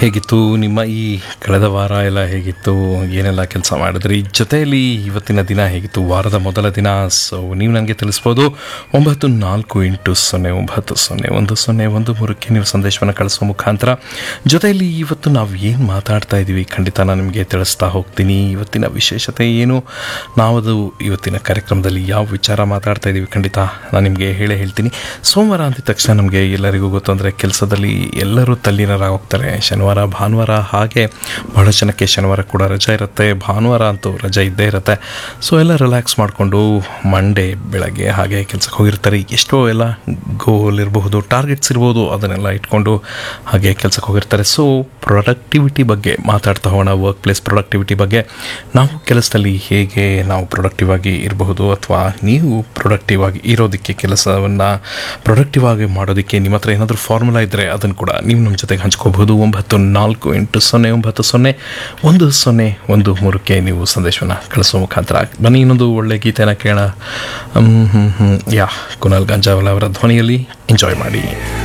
ಹೇಗಿತ್ತು ನಿಮ್ಮ ಈ ಕಳೆದ ವಾರ ಎಲ್ಲ ಹೇಗಿತ್ತು ಏನೆಲ್ಲ ಕೆಲಸ ಮಾಡಿದ್ರಿ ಜೊತೆಯಲ್ಲಿ ಇವತ್ತಿನ ದಿನ ಹೇಗಿತ್ತು ವಾರದ ಮೊದಲ ದಿನ ಸೊ ನೀವು ನನಗೆ ತಿಳಿಸ್ಬೋದು ಒಂಬತ್ತು ನಾಲ್ಕು ಎಂಟು ಸೊನ್ನೆ ಒಂಬತ್ತು ಸೊನ್ನೆ ಒಂದು ಸೊನ್ನೆ ಒಂದು ಮೂರಕ್ಕೆ ನೀವು ಸಂದೇಶವನ್ನು ಕಳಿಸುವ ಮುಖಾಂತರ ಜೊತೆಯಲ್ಲಿ ಇವತ್ತು ನಾವು ಏನು ಮಾತಾಡ್ತಾ ಇದ್ದೀವಿ ಖಂಡಿತ ನಾನು ನಿಮಗೆ ತಿಳಿಸ್ತಾ ಹೋಗ್ತೀನಿ ಇವತ್ತಿನ ವಿಶೇಷತೆ ಏನು ನಾವದು ಇವತ್ತಿನ ಕಾರ್ಯಕ್ರಮದಲ್ಲಿ ಯಾವ ವಿಚಾರ ಮಾತಾಡ್ತಾ ಇದ್ದೀವಿ ಖಂಡಿತ ನಾನು ನಿಮಗೆ ಹೇಳೇ ಹೇಳ್ತೀನಿ ಸೋಮವಾರ ಅಂದ ತಕ್ಷಣ ನಮಗೆ ಎಲ್ಲರಿಗೂ ಗೊತ್ತು ಅಂದರೆ ಕೆಲಸದಲ್ಲಿ ಎಲ್ಲರೂ ತಲ್ಲೀನರಾಗಿ ಹೋಗ್ತಾರೆ ಶನಿವಾರ ಭಾನುವಾರ ಹಾಗೆ ಬಹಳ ಜನಕ್ಕೆ ಶನಿವಾರ ಕೂಡ ರಜೆ ಇರುತ್ತೆ ಭಾನುವಾರ ಅಂತೂ ರಜೆ ಇದ್ದೇ ಇರುತ್ತೆ ಸೊ ಎಲ್ಲ ರಿಲ್ಯಾಕ್ಸ್ ಮಾಡಿಕೊಂಡು ಮಂಡೇ ಬೆಳಗ್ಗೆ ಹಾಗೆ ಕೆಲಸಕ್ಕೆ ಹೋಗಿರ್ತಾರೆ ಎಷ್ಟೋ ಎಲ್ಲ ಗೋಲ್ ಇರಬಹುದು ಟಾರ್ಗೆಟ್ಸ್ ಇರ್ಬೋದು ಅದನ್ನೆಲ್ಲ ಇಟ್ಕೊಂಡು ಹಾಗೆ ಕೆಲಸಕ್ಕೆ ಹೋಗಿರ್ತಾರೆ ಸೊ ಪ್ರೊಡಕ್ಟಿವಿಟಿ ಬಗ್ಗೆ ಮಾತಾಡ್ತಾ ಹೋಗೋಣ ವರ್ಕ್ ಪ್ಲೇಸ್ ಪ್ರೊಡಕ್ಟಿವಿಟಿ ಬಗ್ಗೆ ನಾವು ಕೆಲಸದಲ್ಲಿ ಹೇಗೆ ನಾವು ಪ್ರೊಡಕ್ಟಿವ್ ಆಗಿ ಇರಬಹುದು ಅಥವಾ ನೀವು ಪ್ರೊಡಕ್ಟಿವ್ ಆಗಿ ಇರೋದಕ್ಕೆ ಕೆಲಸವನ್ನು ಪ್ರೊಡಕ್ಟಿವ್ ಆಗಿ ಮಾಡೋದಕ್ಕೆ ನಿಮ್ಮ ಹತ್ರ ಏನಾದರೂ ಫಾರ್ಮುಲಾ ಇದ್ದರೆ ಅದನ್ನು ಕೂಡ ನೀವು ನಮ್ಮ ಜೊತೆಗೆ ಹಂಚ್ಕೋಬಹುದು ಒಂಬತ್ತು ನಾಲ್ಕು ಎಂಟು ಸೊನ್ನೆ ಒಂಬತ್ತು ಸೊನ್ನೆ ಒಂದು ಸೊನ್ನೆ ಒಂದು ಮೂರಕ್ಕೆ ನೀವು ಸಂದೇಶವನ್ನು ಕಳಿಸೋ ಮುಖಾಂತರ ಬನ್ನಿ ಇನ್ನೊಂದು ಒಳ್ಳೆ ಗೀತೆನ ಕೇಳೋಣ ಹ್ಮ್, ಹ್ಮ್, ಹ್ಮ್. ಯಾ ಕುನಾಲ್ ಗಂಜಾವಲ ಅವರ ಧ್ವನಿಯಲ್ಲಿ ಎಂಜಾಯ್ ಮಾಡಿ